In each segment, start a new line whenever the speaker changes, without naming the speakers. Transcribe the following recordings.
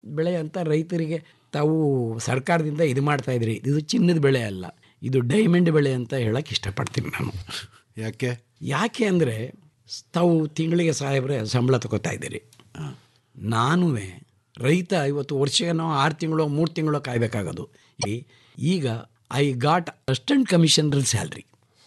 ಬೆಳೆ ಅಂತ ರೈತರಿಗೆ ತಾವು ಸರ್ಕಾರದಿಂದ ಇದು ಮಾಡ್ತಾ ಇದ್ರಿ ಇದು ಚಿನ್ನದ ಬೆಳೆ ಅಲ್ಲ ಇದು ಡೈಮಂಡ್ ಬೆಳೆ ಅಂತ ಹೇಳಕ್ಕೆ ಇಷ್ಟಪಡ್ತೀನಿ ನಾನು
ಯಾಕೆ
ಯಾಕೆ ಅಂದರೆ ತಾವು ತಿಂಗಳಿಗೆ ಸಾಹೇಬ್ರೆ ಸಂಬಳ ತಗೋತಾ ಇದ್ದೀರಿ ನಾನು ರೈತ ಇವತ್ತು ವರ್ಷನೋ ಆರು ತಿಂಗಳು ಮೂರು ತಿಂಗಳು ಕಾಯಬೇಕಾಗೋದು ಈ- ಈಗ I got assistant commissioner salary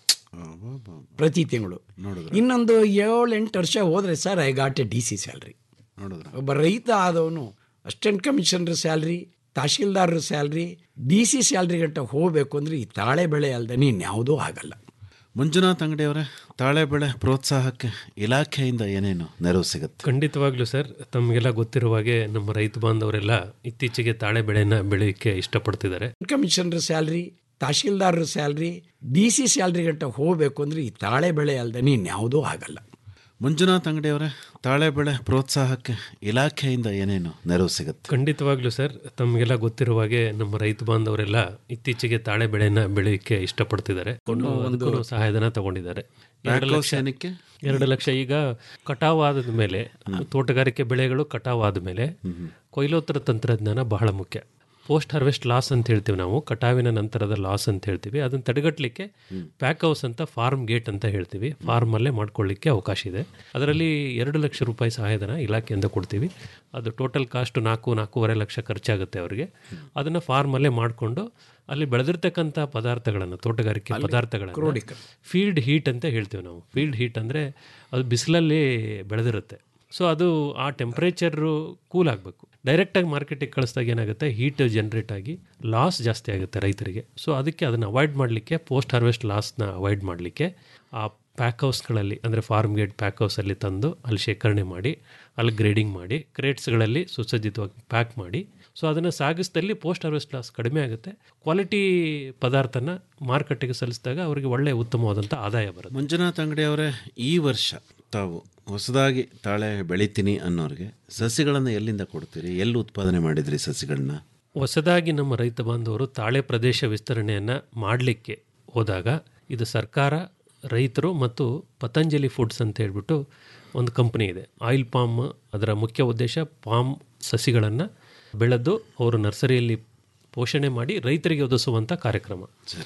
ಪ್ರತಿ ತಿಂಗಳು ಇನ್ನೊಂದು ಏಳು ಎಂಟು ವರ್ಷ ಹೋದರೆ sir I got A D C salary
ನೋಡಿದ್ರ
ಒಬ್ಬ ರೈತ ಆದವನು ಅಸಿಸ್ಟೆಂಟ್ ಕಮಿಷನರ್ ಸ್ಯಾಲ್ರಿ ತಹಶೀಲ್ದಾರರ ಸ್ಯಾಲ್ರಿ ಡಿ ಸಿ ಸ್ಯಾಲ್ರಿ ಗಂಟ ಹೋಗಬೇಕು ಅಂದರೆ ಈ ತಾಳೆ ಬೆಳೆ ಅಲ್ಲದೆ ಇನ್ಯಾವುದೂ ಆಗಲ್ಲ
ಮಂಜುನಾಥ್ ಅಂಗಡಿಯವರೇ ತಾಳೆ ಬೆಳೆ ಪ್ರೋತ್ಸಾಹಕ್ಕೆ ಇಲಾಖೆಯಿಂದ ಏನೇನು ನೆರವು ಸಿಗುತ್ತೆ
ಖಂಡಿತವಾಗ್ಲೂ ಸರ್ ತಮಗೆಲ್ಲ ಗೊತ್ತಿರುವ ಹಾಗೆ ನಮ್ಮ ರೈತ ಬಾಂಧವರೆಲ್ಲ ಇತ್ತೀಚೆಗೆ ತಾಳೆ ಬೆಳೆನ ಬೆಳೆಯೋಕ್ಕೆ ಇಷ್ಟಪಡ್ತಿದ್ದಾರೆ
ಕಮಿಷನರ್ ಸ್ಯಾಲ್ರಿ ತಹಶೀಲ್ದಾರರ ಸ್ಯಾಲ್ರಿ ಡಿ ಸಿ ಸ್ಯಾಲ್ರಿ ಗಂಟ ಹೋಗಬೇಕು ಅಂದರೆ ಈ ತಾಳೆ ಬೆಳೆ ಅಲ್ಲದೆ ಇನ್ಯಾವುದೂ ಆಗಲ್ಲ
ಮಂಜುನಾಥ್ ಅಂಗಡಿಯವರೇ ತಾಳೆ ಬೆಳೆ ಪ್ರೋತ್ಸಾಹಕ್ಕೆ ಇಲಾಖೆಯಿಂದ ಏನೇನು ನೆರವು ಸಿಗುತ್ತೆ
ಖಂಡಿತವಾಗ್ಲೂ ಸರ್ ತಮಗೆಲ್ಲ ಗೊತ್ತಿರುವ ಹಾಗೆ ನಮ್ಮ ರೈತ ಬಾಂಧವರೆಲ್ಲ ಇತ್ತೀಚೆಗೆ ತಾಳೆ ಬೆಳೆನ ಬೆಳೆಯೋಕ್ಕೆ ಇಷ್ಟಪಡ್ತಿದ್ದಾರೆ ಕೊಂಡು ಅದಕ್ಕೂ ಸಹಾಯಧನ ತಗೊಂಡಿದ್ದಾರೆ ಎರಡು
ಪ್ಯಾಕೋ
ಲಕ್ಷ
ಸೈನ್ಯಕ್ಕೆ
ಎರಡು ಲಕ್ಷ ಈಗ ಕಟಾವಾದ ಮೇಲೆ ತೋಟಗಾರಿಕೆ ಬೆಳೆಗಳು ಕಟಾವಾದ ಮೇಲೆ ಕೊಯ್ಲೋತ್ತರ ತಂತ್ರಜ್ಞಾನ ಬಹಳ ಮುಖ್ಯ ಪೋಸ್ಟ್ ಹಾರ್ವೆಸ್ಟ್ ಲಾಸ್ ಅಂತ ಹೇಳ್ತೀವಿ ನಾವು ಕಟಾವಿನ ನಂತರದ ಲಾಸ್ ಅಂತ ಹೇಳ್ತೀವಿ ಅದನ್ನು ತಡೆಗಟ್ಟಲಿಕ್ಕೆ ಪ್ಯಾಕ್ ಹೌಸ್ ಅಂತ ಫಾರ್ಮ್ ಗೇಟ್ ಅಂತ ಹೇಳ್ತೀವಿ ಫಾರ್ಮಲ್ಲೇ ಮಾಡ್ಕೊಳ್ಳಿಕ್ಕೆ ಅವಕಾಶ ಇದೆ ಅದರಲ್ಲಿ ಎರಡು ಲಕ್ಷ ರೂಪಾಯಿ ಸಹಾಯಧನ ಇಲಾಖೆಯಿಂದ ಕೊಡ್ತೀವಿ ಅದು ಟೋಟಲ್ ಕಾಸ್ಟ್ ನಾಲ್ಕು ನಾಲ್ಕೂವರೆ ಲಕ್ಷ ಖರ್ಚಾಗುತ್ತೆ ಅವರಿಗೆ ಅದನ್ನು ಫಾರ್ಮಲ್ಲೇ ಮಾಡಿಕೊಂಡು ಅಲ್ಲಿ ಬೆಳೆದಿರ್ತಕ್ಕಂಥ ಪದಾರ್ಥಗಳನ್ನು ತೋಟಗಾರಿಕೆ ಪದಾರ್ಥಗಳನ್ನು ಫೀಲ್ಡ್ ಹೀಟ್ ಅಂತ ಹೇಳ್ತೀವಿ ನಾವು ಫೀಲ್ಡ್ ಹೀಟ್ ಅಂದರೆ ಅದು ಬಿಸಿಲಲ್ಲಿ ಬೆಳೆದಿರುತ್ತೆ ಸೊ ಅದು ಆ ಟೆಂಪ್ರೇಚರು ಕೂಲ್ ಆಗಬೇಕು ಡೈರೆಕ್ಟಾಗಿ ಮಾರ್ಕೆಟಿಗೆ ಕಳಿಸಿದಾಗ ಏನಾಗುತ್ತೆ ಹೀಟ್ ಜನ್ರೇಟ್ ಆಗಿ ಲಾಸ್ ಜಾಸ್ತಿ ಆಗುತ್ತೆ ರೈತರಿಗೆ ಸೊ ಅದಕ್ಕೆ ಅದನ್ನು ಅವಾಯ್ಡ್ ಮಾಡಲಿಕ್ಕೆ ಪೋಸ್ಟ್ ಹಾರ್ವೆಸ್ಟ್ ಲಾಸ್ನ ಅವಾಯ್ಡ್ ಮಾಡಲಿಕ್ಕೆ ಆ ಪ್ಯಾಕ್ ಹೌಸ್ಗಳಲ್ಲಿ ಅಂದರೆ ಫಾರ್ಮ್ ಗೇಟ್ ಪ್ಯಾಕ್ ಹೌಸಲ್ಲಿ ತಂದು ಅಲ್ಲಿ ಶೇಖರಣೆ ಮಾಡಿ ಅಲ್ಲಿ ಗ್ರೇಡಿಂಗ್ ಮಾಡಿ ಕ್ರೇಟ್ಸ್ಗಳಲ್ಲಿ ಸುಸಜ್ಜಿತವಾಗಿ ಪ್ಯಾಕ್ ಮಾಡಿ ಸೊ ಅದನ್ನು ಸಾಗಿಸಿದಲ್ಲಿ ಪೋಸ್ಟ್ ಹಾರ್ವೆಸ್ಟ್ ಲಾಸ್ ಕಡಿಮೆ ಆಗುತ್ತೆ ಕ್ವಾಲಿಟಿ ಪದಾರ್ಥನ ಮಾರುಕಟ್ಟೆಗೆ ಸಲ್ಲಿಸಿದಾಗ ಅವರಿಗೆ ಒಳ್ಳೆಯ ಉತ್ತಮವಾದಂಥ ಆದಾಯ ಬರುತ್ತೆ
ಮಂಜುನಾಥ್ ಅಂಗಡಿಯವರೇ ಈ ವರ್ಷ ತಾವು ಹೊಸದಾಗಿ ತಾಳೆ ಬೆಳಿತೀನಿ ಅನ್ನೋರಿಗೆ ಸಸಿಗಳನ್ನು ಎಲ್ಲಿಂದ ಕೊಡ್ತೀರಿ ಎಲ್ಲಿ ಉತ್ಪಾದನೆ ಮಾಡಿದ್ರಿ ಸಸಿಗಳನ್ನ
ಹೊಸದಾಗಿ ನಮ್ಮ ರೈತ ಬಾಂಧವರು ತಾಳೆ ಪ್ರದೇಶ ವಿಸ್ತರಣೆಯನ್ನು ಮಾಡಲಿಕ್ಕೆ ಹೋದಾಗ ಇದು ಸರ್ಕಾರ ರೈತರು ಮತ್ತು ಪತಂಜಲಿ ಫುಡ್ಸ್ ಅಂತ ಹೇಳ್ಬಿಟ್ಟು ಒಂದು ಕಂಪ್ನಿ ಇದೆ ಆಯಿಲ್ ಪಾಮ್ ಅದರ ಮುಖ್ಯ ಉದ್ದೇಶ ಪಾಮ್ ಸಸಿಗಳನ್ನು ಬೆಳೆದು ಅವರು ನರ್ಸರಿಯಲ್ಲಿ ಪೋಷಣೆ ಮಾಡಿ ರೈತರಿಗೆ ಒದಗಿಸುವಂಥ ಕಾರ್ಯಕ್ರಮ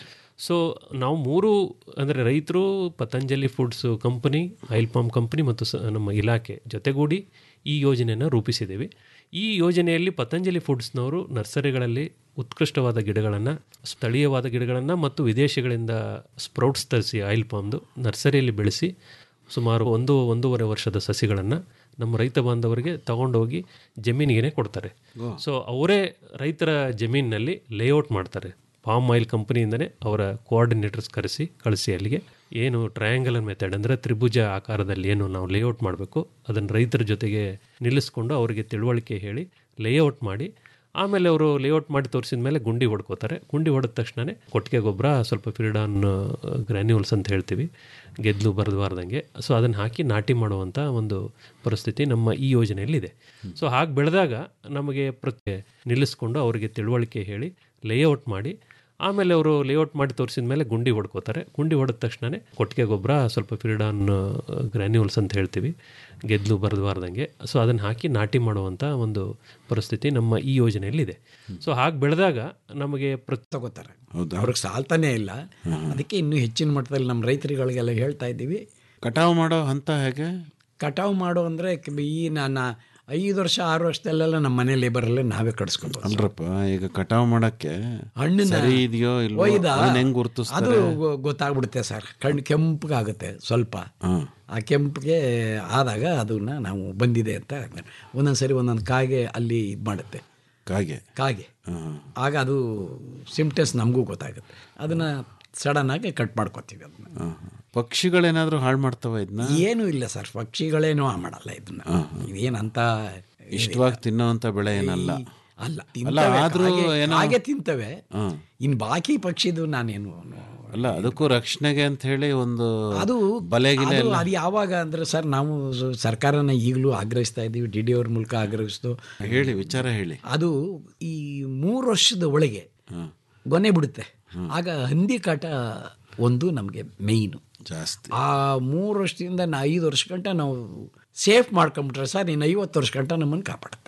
ಸೊ ನಾವು ಮೂರು ಅಂದರೆ ರೈತರು Patanjali foods company oil palm company ಮತ್ತು ಸ ನಮ್ಮ ಇಲಾಖೆ ಜೊತೆಗೂಡಿ ಈ ಯೋಜನೆಯನ್ನು ರೂಪಿಸಿದ್ದೀವಿ ಈ ಯೋಜನೆಯಲ್ಲಿ ಪತಂಜಲಿ ಫುಡ್ಸ್ನವರು ನರ್ಸರಿಗಳಲ್ಲಿ ಉತ್ಕೃಷ್ಟವಾದ ಗಿಡಗಳನ್ನು ಸ್ಥಳೀಯವಾದ ಗಿಡಗಳನ್ನು ಮತ್ತು ವಿದೇಶಗಳಿಂದ ಸ್ಪ್ರೌಟ್ಸ್ ತರಿಸಿ ಆಯಿಲ್ ಪಾಮ್ದು ನರ್ಸರಿಯಲ್ಲಿ ಬೆಳೆಸಿ ಸುಮಾರು ಒಂದು ಒಂದೂವರೆ ವರ್ಷದ ಸಸಿಗಳನ್ನು ನಮ್ಮ ರೈತ ಬಾಂಧವರಿಗೆ ತಗೊಂಡೋಗಿ ಜಮೀನಿಗೆ ಕೊಡ್ತಾರೆ ಸೊ ಅವರೇ ರೈತರ ಜಮೀನಿನಲ್ಲಿ ಲೇಔಟ್ ಮಾಡ್ತಾರೆ ಪಾಮ್ ಆಯಿಲ್ ಕಂಪನಿಯಿಂದನೇ ಅವರ ಕೋಆರ್ಡಿನೇಟರ್ಸ್ ಕರೆಸಿ ಕಳಿಸಿ ಅಲ್ಲಿಗೆ ಏನು ಟ್ರಯಾಂಗಲ್ ಮೆಥಡ್ ಅಂದರೆ ತ್ರಿಭುಜ ಆಕಾರದಲ್ಲಿ ಏನು ನಾವು ಲೇಔಟ್ ಮಾಡಬೇಕು ಅದನ್ನು ರೈತರ ಜೊತೆಗೆ ನಿಲ್ಲಿಸ್ಕೊಂಡು ಅವರಿಗೆ ತಿಳುವಳಿಕೆ ಹೇಳಿ ಲೇಔಟ್ ಮಾಡಿ ಆಮೇಲೆ ಅವರು ಲೇಔಟ್ ಮಾಡಿ ತೋರಿಸಿದ ಮೇಲೆ ಗುಂಡಿ ಹೊಡ್ಕೋತಾರೆ ಗುಂಡಿ ಹೊಡೆದ ತಕ್ಷಣವೇ ಕೊಟ್ಟಿಗೆ ಗೊಬ್ಬರ ಸ್ವಲ್ಪ ಫಿರಿಡಾನ್ ಗ್ರ್ಯಾನ್ಯೂಲ್ಸ್ ಅಂತ ಹೇಳ್ತೀವಿ ಗೆದ್ಲು ಬರದಬಾರ್ದಂಗೆ ಸೊ ಅದನ್ನು ಹಾಕಿ ನಾಟಿ ಮಾಡುವಂಥ ಒಂದು ಪರಿಸ್ಥಿತಿ ನಮ್ಮ ಈ ಯೋಜನೆಯಲ್ಲಿದೆ ಸೊ ಹಾಗೆ ಬೆಳೆದಾಗ ನಮಗೆ ಪ್ರತಿ ನಿಲ್ಲಿಸ್ಕೊಂಡು ಅವರಿಗೆ ತಿಳುವಳಿಕೆ ಹೇಳಿ ಲೇಔಟ್ ಮಾಡಿ ಆಮೇಲೆ ಅವರು ಲೇಔಟ್ ಮಾಡಿ ತೋರಿಸಿದ ಮೇಲೆ ಗುಂಡಿ ಹೊಡ್ಕೋತಾರೆ ಗುಂಡಿ ಹೊಡೆದ ತಕ್ಷಣವೇ ಕೊಟ್ಟಿಗೆ ಗೊಬ್ಬರ ಸ್ವಲ್ಪ ಫಿರಿಡಾನ್ ಗ್ರ್ಯಾನ್ಯೂಲ್ಸ್ ಅಂತ ಹೇಳ್ತೀವಿ ಗೆದ್ಲು ಬರದಬಾರ್ದಂಗೆ ಸೊ ಅದನ್ನು ಹಾಕಿ ನಾಟಿ ಮಾಡುವಂಥ ಒಂದು ಪರಿಸ್ಥಿತಿ ನಮ್ಮ ಈ ಯೋಜನೆಯಲ್ಲಿದೆ ಸೊ ಹಾಗೆ ಬೆಳೆದಾಗ ನಮಗೆ ಪ್ರತಿ
ತಗೋತಾರೆ ಅವ್ರಿಗೆ ಸಾಲ್ತಾನೇ ಇಲ್ಲ ಅದಕ್ಕೆ ಇನ್ನೂ ಹೆಚ್ಚಿನ ಮಟ್ಟದಲ್ಲಿ ನಮ್ಮ ರೈತರುಗಳಿಗೆಲ್ಲ ಹೇಳ್ತಾ ಇದ್ದೀವಿ
ಕಟಾವು ಮಾಡೋ ಹಂತ ಹೇಗೆ
ಕಟಾವು ಮಾಡು ಅಂದರೆ ಈ ನಾನು ಐದು ವರ್ಷ ಆರು ವರ್ಷದಲ್ಲೆಲ್ಲ ನಮ್ಮ ಮನೆ ಲೇಬರಲ್ಲೇ ನಾವೇ ಕಟ್ಸ್ಕೊಂಡು
ಅಲ್ರಪ್ಪ ಈಗ ಕಟಾವು ಮಾಡಕ್ಕೆ
ಹಣ್ಣಿನ
ಸರಿ ಇದೆಯೋ ಇಲ್ವೋ
ಒಯ್ದ
ಅದನ್ನ ಹೆಂಗ್
ಅದು
ಗುರುತಿಸ್ತಾರೆ
ಗೊ- ಗೊತ್ತಾಗ್ಬಿಡುತ್ತೆ ಸರ್ ಕಣ್ಣು ಕೆಂಪಗಾಗುತ್ತೆ ಸ್ವಲ್ಪ ಆ ಕೆಂಪಿಗೆ ಆದಾಗ ಅದನ್ನ ನಾವು ಬಂದಿದೆ ಅಂತ ಒಂದೊಂದು ಸರಿ ಒಂದೊಂದು ಕಾಗೆ ಅಲ್ಲಿ ಇದು ಮಾಡುತ್ತೆ
ಕಾಗೆ
ಕಾಗೆ ಆಗ ಅದು ಸಿಂಪ್ಟಮ್ಸ್ ನಮಗೂ ಗೊತ್ತಾಗುತ್ತೆ ಅದನ್ನು ಸಡನ್ನಾಗಿ ಕಟ್ ಮಾಡ್ಕೊತೀವಿ ಅದನ್ನ
ಪಕ್ಷಿಗಳೇನಾದ್ರೂ ಹಾಳು ಮಾಡ್ತಾವ ಇದನ್ನ
ಏನೂ ಇಲ್ಲ ಸರ್ ಪಕ್ಷಿಗಳೇನೂ ಮಾಡಲ್ಲ ಇದನ್ನ ಇದೇನಂತ
ಇಷ್ಟವಾಗಿ ತಿನ್ನೋವಂಥ ಬೆಳೆ ಏನಲ್ಲ
ಅಲ್ಲ
ಅಲ್ಲ
ತಿಂತವೆ,
ಆದ್ರೂ
ಕಾಗೆ-
ಏನೋ
ಕಾಗೆ ತಿಂತವೆ
ಹ್ಮ್.
ಇನ್ನು ಬಾಕಿ ಪಕ್ಷಿದು ನಾನೇನು
ಅಲ್ಲ ಅದಕ್ಕೂ ರಕ್ಷಣೆಗೆ ಅಂತ ಹೇಳಿ ಒಂದು
ಅದು
ಬಲೆಗಿಲೆ
ಅದು
ಎಲ್ಲ
ಅದು ಯಾವಾಗ ಅಂದ್ರೆ ಸರ್ ನಾವು ಸ- ಸರ್ಕಾರನ ಈಗಲೂ ಆಗ್ರಹಿಸ್ತಾ ಇದ್ದೀವಿ ಡಿ ಡಿ ಅವ್ರ ಮೂಲಕ ಆಗ್ರಹಿಸ್ತು
ಹೇಳಿ ವಿಚಾರ ಹೇಳಿ
ಅದು ಈ ಮೂರು ವರ್ಷದ ಒಳಗೆ ಗೊನೆ ಬಿಡುತ್ತೆ ಆಗ ಹಂದಿ ಕಾಟ ಒಂದು ನಮಗೆ ಮೇಯ್ನು
ಜಾಸ್ತಿ
ಆ ಮೂರು ವರ್ಷದಿಂದ ನಾ ಐದು ವರ್ಷ ಗಂಟ ನಾವು ಸೇಫ್ ಮಾಡ್ಕೊಂಬಿಟ್ರೆ ಸರ್ ಇನ್ನು ಐವತ್ತು ವರ್ಷ ಗಂಟ ನಮ್ಮನ್ನು ಕಾಪಾಡುತ್ತೆ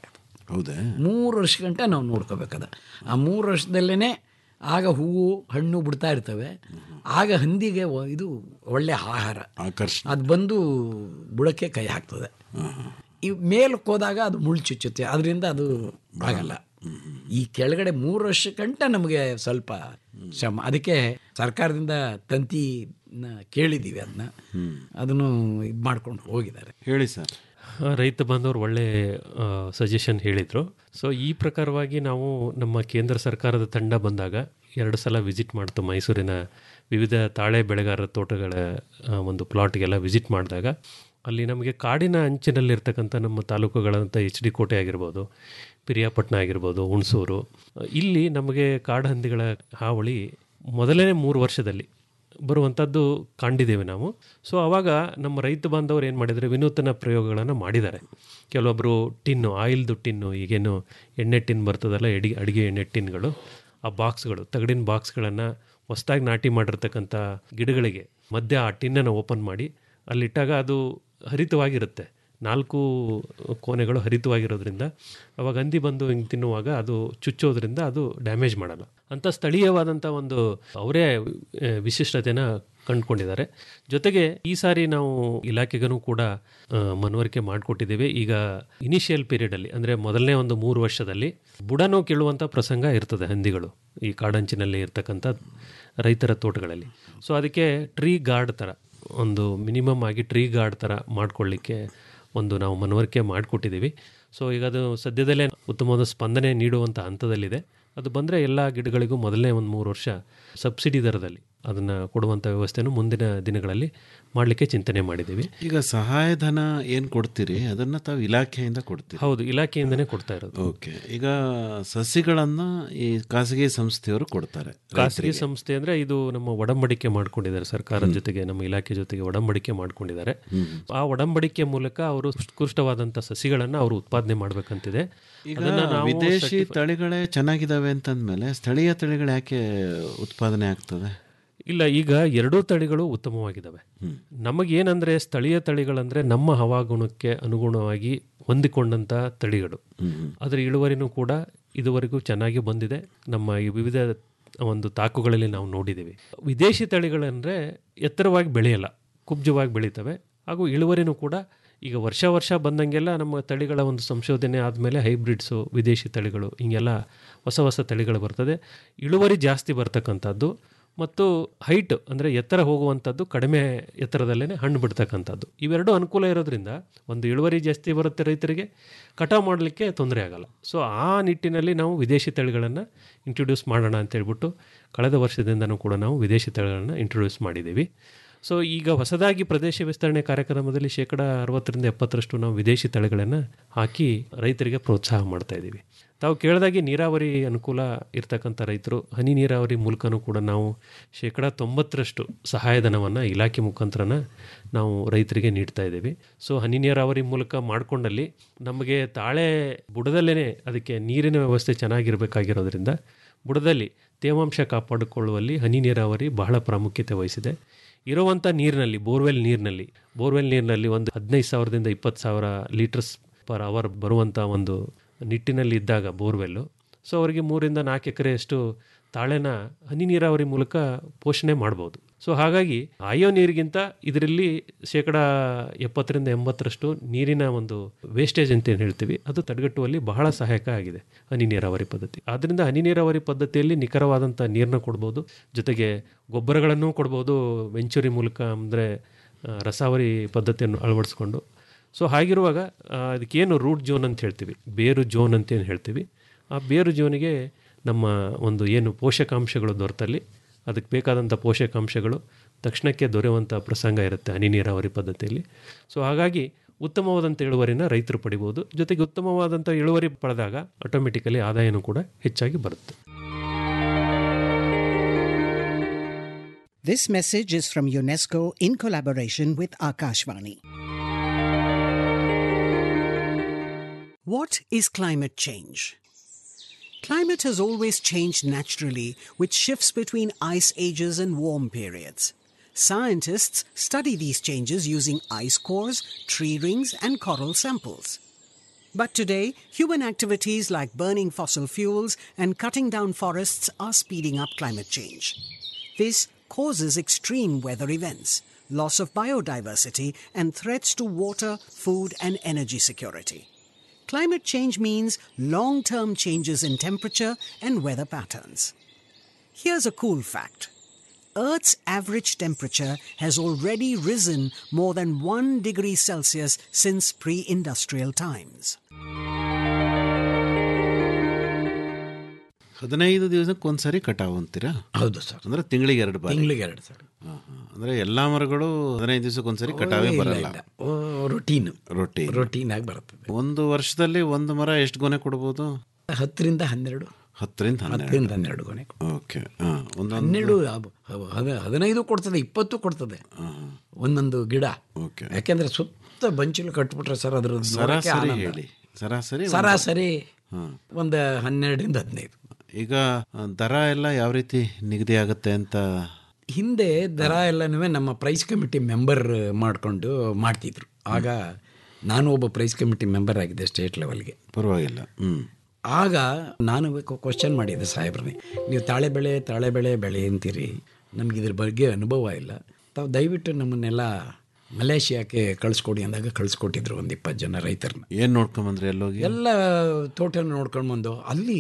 ಹೌದಾ
ಮೂರು ವರ್ಷ ಗಂಟೆ ನಾವು ನೋಡ್ಕೋಬೇಕದ ಆ ಮೂರು ವರ್ಷದಲ್ಲೇ ಆಗ ಹೂವು ಹಣ್ಣು ಬಿಡ್ತಾ ಇರ್ತವೆ ಆಗ ಹಂದಿಗೆ ಒ- ಇದು ಒಳ್ಳೆ ಆಹಾರ
ಆಕರ್ಷಣೆ
ಅದು ಬಂದು ಬುಡಕ್ಕೆ ಕೈ ಹಾಕ್ತದೆ ಈ ಮೇಲಕ್ಕೆ ಹೋದಾಗ ಅದು ಮುಳ್ಳು ಚುಚ್ಚುತ್ತೆ ಅದರಿಂದ ಅದು ಆಗಲ್ಲ ಈ ಕೆಳಗಡೆ ಮೂರು ವರ್ಷ ಗಂಟ ನಮಗೆ ಸ್ವಲ್ಪ ಶ್ರಮ ಅದಕ್ಕೆ ಸರ್ಕಾರದಿಂದ ತಂತಿ ಕೇಳಿದ್ದೀವಿ ಅದನ್ನ ಅದನ್ನು ಇದು ಮಾಡ್ಕೊಂಡು ಹೋಗಿದ್ದಾರೆ
ಹೇಳಿ ಸರ್
ಆ, ರೈತ ಬಾಂಧವರು ಒಳ್ಳೆ ಸಜೆಷನ್ ಹೇಳಿದರು ಸೊ ಈ ಪ್ರಕಾರವಾಗಿ ನಾವು ನಮ್ಮ ಕೇಂದ್ರ ಸರ್ಕಾರದ ತಂಡ ಬಂದಾಗ ಎರಡು ಸಲ ವಿಸಿಟ್ ಮಾಡ್ತು ಮೈಸೂರಿನ ವಿವಿಧ ತಾಳೆ ಬೆಳೆಗಾರರ ತೋಟಗಳ ಆ, ಒಂದು ಪ್ಲಾಟ್ಗೆಲ್ಲ ವಿಸಿಟ್ ಮಾಡಿದಾಗ ಅಲ್ಲಿ ನಮಗೆ ಕಾಡಿನ ಅಂಚಿನಲ್ಲಿರ್ತಕ್ಕಂಥ ನಮ್ಮ ತಾಲೂಕುಗಳಂಥ ಎಚ್ ಡಿ ಕೋಟೆ ಆಗಿರ್ಬೋದು ಪಿರಿಯಾಪಟ್ಟಣ ಆಗಿರ್ಬೋದು ಹುಣಸೂರು ಇಲ್ಲಿ ನಮಗೆ ಕಾಡು ಹಂದಿಗಳ ಹಾವಳಿ ಮೊದಲನೇ ಮೂರು ವರ್ಷದಲ್ಲಿ ಬರುವಂಥದ್ದು ಕಂಡಿದ್ದೇವೆ ನಾವು ಸೊ ಆವಾಗ ನಮ್ಮ ರೈತ ಬಾಂಧವರು ಏನು ಮಾಡಿದರೆ ವಿನೂತನ ಪ್ರಯೋಗಗಳನ್ನು ಮಾಡಿದ್ದಾರೆ ಕೆಲವೊಬ್ಬರು ಟಿನ್ನು ಆಯಿಲ್ದು ಟಿನ್ನು ಈಗೇನು ಎಣ್ಣೆ ಟಿನ್ ಬರ್ತದಲ್ಲ ಎಡಿ ಅಡುಗೆ ಎಣ್ಣೆ ಟಿನ್ಗಳು ಆ ಬಾಕ್ಸ್ಗಳು ತಗಡಿನ ಬಾಕ್ಸ್ಗಳನ್ನು ಹೊಸ್ದಾಗಿ ನಾಟಿ ಮಾಡಿರ್ತಕ್ಕಂಥ ಗಿಡಗಳಿಗೆ ಮಧ್ಯ ಆ ಟಿನ್ನನ್ನು ಓಪನ್ ಮಾಡಿ ಅಲ್ಲಿಟ್ಟಾಗ ಅದು ಹರಿತವಾಗಿರುತ್ತೆ ನಾಲ್ಕು ಕೋಣೆಗಳು ಹರಿತವಾಗಿರೋದ್ರಿಂದ ಅವಾಗ ಹಂದಿ ಬಂದು ಹಿಂಗೆ ತಿನ್ನುವಾಗ ಅದು ಚುಚ್ಚೋದ್ರಿಂದ ಅದು ಡ್ಯಾಮೇಜ್ ಮಾಡಲ್ಲ ಅಂತ ಸ್ಥಳೀಯವಾದಂಥ ಒಂದು ಅವರೇ ಆ, ವಿಶಿಷ್ಟತೆನ ಕಂಡುಕೊಂಡಿದ್ದಾರೆ ಜೊತೆಗೆ ಈ ಸಾರಿ ನಾವು ಇಲಾಖೆಗೂ ಕೂಡ ಆ, ಮನವರಿಕೆ ಮಾಡಿಕೊಟ್ಟಿದ್ದೇವೆ ಈಗ ಇನಿಷಿಯಲ್ ಪೀರಿಯಡಲ್ಲಿ ಅಂದರೆ ಮೊದಲನೇ ಒಂದು ಮೂರು ವರ್ಷದಲ್ಲಿ ಬುಡನೂ ಕೀಳುವಂಥ ಪ್ರಸಂಗ ಇರ್ತದೆ ಹಂದಿಗಳು ಈ ಕಾಡಂಚಿನಲ್ಲಿ ಇರ್ತಕ್ಕಂಥ ರೈತರ ತೋಟಗಳಲ್ಲಿ ಸೊ ಅದಕ್ಕೆ ಟ್ರೀ ಗಾರ್ಡ್ ಥರ ಒಂದು ಮಿನಿಮಮ್ ಆಗಿ ಟ್ರೀ ಗಾರ್ಡ್ ಥರ ಮಾಡ್ಕೊಳ್ಳಿಕ್ಕೆ ಒಂದು ನಾವು ಮನವರಿಕೆ ಮಾಡಿಕೊಟ್ಟಿದ್ದೀವಿ ಸೊ ಈಗ ಅದು ಸದ್ಯದಲ್ಲೇ ಉತ್ತಮವಾದ ಸ್ಪಂದನೆ ನೀಡುವಂಥ ಹಂತದಲ್ಲಿದೆ ಅದು ಬಂದರೆ ಎಲ್ಲ ಗಿಡಗಳಿಗೂ ಮೊದಲನೇ ಒಂದು ಮೂರು ವರ್ಷ ಸಬ್ಸಿಡಿ ದರದಲ್ಲಿ ಅದನ್ನು ಕೊಡುವಂಥ ವ್ಯವಸ್ಥೆನೂ ಮುಂದಿನ ದಿನಗಳಲ್ಲಿ ಮಾಡಲಿಕ್ಕೆ ಚಿಂತನೆ ಮಾಡಿದ್ದೀವಿ
ಈಗ ಸಹಾಯಧನ ಏನು ಕೊಡ್ತೀರಿ ಅದನ್ನು ತಾವು ಇಲಾಖೆಯಿಂದ ಕೊಡ್ತೀರಿ
ಹೌದು ಇಲಾಖೆಯಿಂದನೇ ಕೊಡ್ತಾ ಇರೋದು
ಓಕೆ ಈಗ ಸಸಿಗಳನ್ನು ಈ ಖಾಸಗಿ ಸಂಸ್ಥೆಯವರು ಕೊಡ್ತಾರೆ
ಖಾಸಗಿ ಸಂಸ್ಥೆ ಅಂದರೆ ಇದು ನಮ್ಮ ಒಡಂಬಡಿಕೆ ಮಾಡ್ಕೊಂಡಿದ್ದಾರೆ ಸರ್ಕಾರದ ಜೊತೆಗೆ ನಮ್ಮ ಇಲಾಖೆ ಜೊತೆಗೆ ಒಡಂಬಡಿಕೆ ಮಾಡ್ಕೊಂಡಿದ್ದಾರೆ ಆ ಒಡಂಬಡಿಕೆ ಮೂಲಕ ಅವರು ಉತ್ಕೃಷ್ಟವಾದಂಥ ಸಸಿಗಳನ್ನು ಅವರು ಉತ್ಪಾದನೆ ಮಾಡಬೇಕಂತಿದೆ
ಈಗ ವಿದೇಶಿ ತಳಿಗಳೇ ಚೆನ್ನಾಗಿದ್ದಾವೆ ಅಂತಂದ್ಮೇಲೆ ಸ್ಥಳೀಯ ತಳಿಗಳು ಯಾಕೆ ಉತ್ಪಾದನೆ ಆಗ್ತದೆ
ಇಲ್ಲ ಈಗ ಎರಡೂ ತಳಿಗಳು ಉತ್ತಮವಾಗಿದ್ದಾವೆ ನಮಗೇನಂದ್ರೆ ಸ್ಥಳೀಯ ತಳಿಗಳಂದ್ರೆ ನಮ್ಮ ಹವಾಗುಣಕ್ಕೆ ಅನುಗುಣವಾಗಿ ಹೊಂದಿಕೊಂಡಂಥ ತಳಿಗಳು ಅದರ ಇಳುವರಿನೂ ಕೂಡ ಇದುವರೆಗೂ ಚೆನ್ನಾಗಿ ಬಂದಿದೆ ನಮ್ಮ ಈ ವಿವಿಧ ಒಂದು ತಾಕುಗಳಲ್ಲಿ ನಾವು ನೋಡಿದ್ದೀವಿ ವಿದೇಶಿ ತಳಿಗಳಂದರೆ ಎತ್ತರವಾಗಿ ಬೆಳೆಯಲ್ಲ ಕುಬ್ಜವಾಗಿ ಬೆಳೀತವೆ ಹಾಗೂ ಇಳುವರಿನೂ ಕೂಡ ಈಗ ವರ್ಷ ವರ್ಷ ಬಂದಂಗೆಲ್ಲ ನಮ್ಮ ತಳಿಗಳ ಒಂದು ಸಂಶೋಧನೆ ಆದಮೇಲೆ ಹೈಬ್ರಿಡ್ಸು ವಿದೇಶಿ ತಳಿಗಳು ಹಿಂಗೆಲ್ಲ ಹೊಸ ಹೊಸ ತಳಿಗಳು ಬರ್ತದೆ ಇಳುವರಿ ಜಾಸ್ತಿ ಬರ್ತಕ್ಕಂಥದ್ದು ಮತ್ತು ಹೈಟ್ ಅಂದರೆ ಎತ್ತರ ಹೋಗುವಂಥದ್ದು ಕಡಿಮೆ ಎತ್ತರದಲ್ಲೇ ಹಣ್ಣು ಬಿಡ್ತಕ್ಕಂಥದ್ದು ಇವೆರಡು ಅನುಕೂಲ ಇರೋದ್ರಿಂದ ಒಂದು ಇಳುವರಿ ಜಾಸ್ತಿ ಬರುತ್ತೆ ರೈತರಿಗೆ ಕಟಾವು ಮಾಡಲಿಕ್ಕೆ ತೊಂದರೆ ಆಗಲ್ಲ ಸೊ ಆ ನಿಟ್ಟಿನಲ್ಲಿ ನಾವು ವಿದೇಶಿ ತಳಿಗಳನ್ನು ಇಂಟ್ರೊಡ್ಯೂಸ್ ಮಾಡೋಣ ಅಂತ ಹೇಳ್ಬಿಟ್ಟು ಕಳೆದ ವರ್ಷದಿಂದನೂ ಕೂಡ ನಾವು ವಿದೇಶಿ ತಳಿಗಳನ್ನು ಇಂಟ್ರೊಡ್ಯೂಸ್ ಮಾಡಿದ್ದೀವಿ ಸೊ ಈಗ ಹೊಸದಾಗಿ ಪ್ರದೇಶ ವಿಸ್ತರಣೆ ಕಾರ್ಯಕ್ರಮದಲ್ಲಿ ಶೇಕಡ ಅರವತ್ತರಿಂದ ಎಪ್ಪತ್ತರಷ್ಟು ನಾವು ವಿದೇಶಿ ತಳಿಗಳನ್ನು ಹಾಕಿ ರೈತರಿಗೆ ಪ್ರೋತ್ಸಾಹ ಮಾಡ್ತಾ ಇದ್ದೀವಿ ತಾವು ಕೇಳಿದಾಗೆ ನೀರಾವರಿ ಅನುಕೂಲ ಇರ್ತಕ್ಕಂಥ ರೈತರು ಹನಿ ನೀರಾವರಿ ಮೂಲಕನೂ ಕೂಡ ನಾವು ಶೇಕಡ ತೊಂಬತ್ತರಷ್ಟು ಸಹಾಯಧನವನ್ನು ಇಲಾಖೆ ಮುಖಾಂತರನ ನಾವು ರೈತರಿಗೆ ನೀಡ್ತಾ ಇದ್ದೀವಿ ಸೊ ಹನಿ ನೀರಾವರಿ ಮೂಲಕ ಮಾಡಿಕೊಂಡಲ್ಲಿ ನಮಗೆ ತಾಳೆ ಬುಡದಲ್ಲೇ ಅದಕ್ಕೆ ನೀರಿನ ವ್ಯವಸ್ಥೆ ಚೆನ್ನಾಗಿರಬೇಕಾಗಿರೋದ್ರಿಂದ ಬುಡದಲ್ಲಿ ತೇವಾಂಶ ಕಾಪಾಡಿಕೊಳ್ಳುವಲ್ಲಿ ಹನಿ ನೀರಾವರಿ ಬಹಳ ಪ್ರಾಮುಖ್ಯತೆ ವಹಿಸಿದೆ ಇರುವಂಥ ನೀರಿನಲ್ಲಿ ಬೋರ್ವೆಲ್ ನೀರಿನಲ್ಲಿ ಬೋರ್ವೆಲ್ ನೀರಿನಲ್ಲಿ ಒಂದು ಹದಿನೈದು ಸಾವಿರದಿಂದ ಇಪ್ಪತ್ತು ಸಾವಿರ ಲೀಟರ್ಸ್ ಪರ್ ಅವರ್ ಬರುವಂಥ ಒಂದು ನಿಟ್ಟಿನಲ್ಲಿ ಇದ್ದಾಗ ಬೋರ್ವೆಲ್ಲು ಸೊ ಅವರಿಗೆ ಮೂರಿಂದ ನಾಲ್ಕು ಎಕರೆಯಷ್ಟು ತಾಳೆನ ಹನಿ ನೀರಾವರಿ ಮೂಲಕ ಪೋಷಣೆ ಮಾಡ್ಬೋದು ಸೊ ಹಾಗಾಗಿ ಆಯೋ ನೀರಿಗಿಂತ ಇದರಲ್ಲಿ ಶೇಕಡ ಎಪ್ಪತ್ತರಿಂದ ಎಂಬತ್ತರಷ್ಟು ನೀರಿನ ಒಂದು ವೇಸ್ಟೇಜ್ ಅಂತ ಏನು ಹೇಳ್ತೀವಿ ಅದು ತಡೆಗಟ್ಟುವಲ್ಲಿ ಬಹಳ ಸಹಾಯಕ ಆಗಿದೆ ಹನಿ ನೀರಾವರಿ ಪದ್ಧತಿ ಆದ್ದರಿಂದ ಹನಿ ನೀರಾವರಿ ಪದ್ಧತಿಯಲ್ಲಿ ನಿಖರವಾದಂಥ ನೀರನ್ನ ಕೊಡ್ಬೋದು ಜೊತೆಗೆ ಗೊಬ್ಬರಗಳನ್ನು ಕೊಡ್ಬೋದು ವೆಂಚುರಿ ಮೂಲಕ ಅಂದರೆ ರಸಾವರಿ ಪದ್ಧತಿಯನ್ನು ಅಳವಡಿಸ್ಕೊಂಡು ಸೊ ಹಾಗಿರುವಾಗ ಆ, ಅದಕ್ಕೇನು ರೂಟ್ ಜೋನ್ ಅಂತ ಹೇಳ್ತೀವಿ ಬೇರು ಜೋನ್ ಅಂತ ಏನು ಹೇಳ್ತೀವಿ ಆ ಬೇರು ಜೋನಿಗೆ ನಮ್ಮ ಒಂದು ಏನು ಪೋಷಕಾಂಶಗಳು ದೊರೆತಲ್ಲಿ ಅದಕ್ಕೆ ಬೇಕಾದಂಥ ಪೋಷಕಾಂಶಗಳು ತಕ್ಷಣಕ್ಕೆ ದೊರೆಯುವಂಥ ಪ್ರಸಂಗ ಇರುತ್ತೆ ಹನಿ ನೀರಾವರಿ ಪದ್ಧತಿಯಲ್ಲಿ ಸೊ ಹಾಗಾಗಿ ಉತ್ತಮವಾದಂಥ ಇಳುವರಿನ ರೈತರು ಪಡಿಬೋದು ಜೊತೆಗೆ ಉತ್ತಮವಾದಂಥ ಇಳುವರಿ ಪಡೆದಾಗ ಆಟೋಮೆಟಿಕಲಿ ಆದಾಯನೂ ಕೂಡ ಹೆಚ್ಚಾಗಿ ಬರುತ್ತೆ
This message is from UNESCO in collaboration with Akashvani. What is climate change? Climate has always changed naturally, with shifts between ice ages and warm periods. Scientists study these changes using ice cores, tree rings, and coral samples. But today, human activities like burning fossil fuels and cutting down forests are speeding up climate change. This causes extreme weather events, loss of biodiversity, and threats to water, food, and energy security. Climate change means long term changes in temperature and weather patterns. Here's a cool fact Earth's average temperature has already risen more than 1 degree Celsius since pre industrial times.
ಹದಿನೈದು ದಿವಸಕ್ಕೆ ಒಂದ್ಸರಿ ಕಟಾವು ಅಂತೀರಾ
ಹೌದು sir
ಅಂದ್ರೆ ತಿಂಗಳಿಗೆ ಎರಡು ಬಾರಿ
ತಿಂಗಳಿಗೆ ಎರಡು ಸರ್
ಹಾ, ಹಾ. ಅಂದ್ರೆ ಎಲ್ಲಾ ಮರಗಳು ಹದಿನೈದು ದಿವಸಕ್ಕೆ ಒಂದ್ಸರಿ ಕಟಾವೇ ಬರಲ್ಲ
ರೊಟೀನ್
ರೊಟ್ಟಿ
ರೊಟೀನ್ ಆಗಿ ಬರುತ್ತದೆ
ಒಂದು ವರ್ಷದಲ್ಲಿ ಒಂದು ಮರ ಎಷ್ಟು ಗೊನೆ ಕೊಡ್ಬೋದು
ಹತ್ತರಿಂದ ಹನ್ನೆರಡು
ಹತ್ತರಿಂದ ಹನ್ನೆರಡು
ಹತ್ತರಿಂದ ಹನ್ನೆರಡು ಕೊನೆ
ಓಕೆ ಹಾಂ ಒಂದೊಂದು
ಹನ್ನೆರಡು ಅಬ್- ಅಬ್- ಹದ- ಹದಿನೈದು ಕೊಡ್ತದೆ ಇಪ್ಪತ್ತು ಕೊಡ್ತದೆ ಒಂದೊಂದು ಗಿಡ
ಓಕೆ
ಯಾಕೆಂದ್ರೆ ಸುತ್ತ ಬಂಚಿಲು ಕಟ್ಬಿಟ್ರೆ ಸರ್ ಅದ್ರ
ಸರಾಸರಿ ಹೇಳಿ ಸರಾಸರಿ ಒಂದು-
ಸರಾಸರಿ ಒಂದು ಹನ್ನೆರಡರಿಂದ ಹದಿನೈದು
ಈಗ ಆ, ದರ ಎಲ್ಲ ಯಾವ ರೀತಿ ನಿಗದಿ ಆಗುತ್ತೆ ಅಂತ
ಹಿಂದೆ ದರ ಎಲ್ಲನೂ ನಮ್ಮ ಪ್ರೈಸ್ ಕಮಿಟಿ ಮೆಂಬರ್ ಮಾಡಿಕೊಂಡು ಮಾಡ್ತಿದ್ರು ಆಗ ನಾನು ಒಬ್ಬ ಪ್ರೈಸ್ ಕಮಿಟಿ ಮೆಂಬರ್ ಆಗಿದ್ದೆ ಸ್ಟೇಟ್ ಲೆವೆಲ್ಗೆ
ಪರವಾಗಿಲ್ಲ ಹ್ಮ್
ಆಗ ನಾನು ಕ್ವಶನ್ ಮಾಡಿದ್ದೆ ಸಾಹೇಬ್ರನ್ನೇ ನೀವು ತಾಳೆ ಬೆಳೆ ತಾಳೆ ಬೆಳೆ ಬೆಳೆ ಅಂತೀರಿ ನಮ್ಗೆ ಇದ್ರ ಬಗ್ಗೆ ಅನುಭವ ಇಲ್ಲ ತಾವು ದಯವಿಟ್ಟು ನಮ್ಮನ್ನೆಲ್ಲ ಮಲೇಷಿಯಾಕ್ಕೆ ಕಳಿಸ್ಕೊಡಿ ಅಂದಾಗ ಕಳಿಸ್ಕೊಟ್ಟಿದ್ರು ಒಂದು ಇಪ್ಪತ್ತು ಜನ ರೈತರನ್ನ
ಏನ್ ನೋಡ್ಕೊಂಬಂದ್ರಿ ಎಲ್ಲೋಗಿ
ಎಲ್ಲ ತೋಟ ನೋಡ್ಕೊಂಡು ಬಂದು ಅಲ್ಲಿ